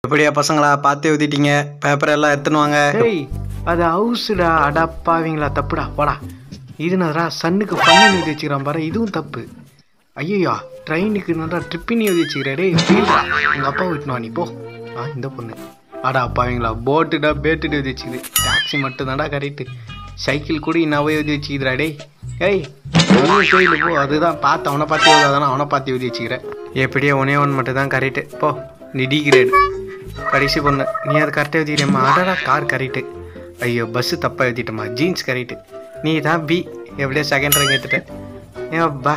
எப்படியா பசங்களா பார்த்து எழுதிட்டீங்க பேப்பர் எல்லாம் எடுத்துன்னு வாங்க டேய் அது ஹவுஸ்டா அடப்பாவீங்களா தப்புடா போடா இதுனடா சன்னுக்கு பண்ணி எழுதி வச்சுக்கிறான் பாரு இதுவும் தப்பு ஐயோ ட்ரெயினுக்கு நல்லா ட்ரிப்பின்னு எழுதி வச்சுக்கிற டேய் ஃபீல்டா உங்கள் அப்பா விட்டுனா நீ போ ஆ இந்த பொண்ணு அடா அப்பாவீங்களா போட்டுடா பேட்டுட்டு எழுதி வச்சுக்குது டாக்ஸி மட்டும் தான்டா கரெக்டு சைக்கிள் கூட இன்னவே எழுதி வச்சுக்கிறா டேய் ஏய் ஒன்றும் கோயில் போ அதுதான் பார்த்து அவனை பார்த்து எழுதாதானே அவனை பார்த்து எழுதி வச்சுக்கிறேன் எப்படியோ ஒன்னே ஒன் மட்டும் தான் கரெக்டு போ நீ டி கிரேடு கடைசி பொண்ணு நீ அது கரெக்டாக எழுதிக்கிறேம்மா அடடா கார் கரெக்டு ஐயோ பஸ்ஸு தப்பாக எழுதிட்டம்மா ஜீன்ஸ் கரெக்டு நீ தான் பி எப்படியோ செகண்ட் ரேங்க் எடுத்துட்ட ஏன் பா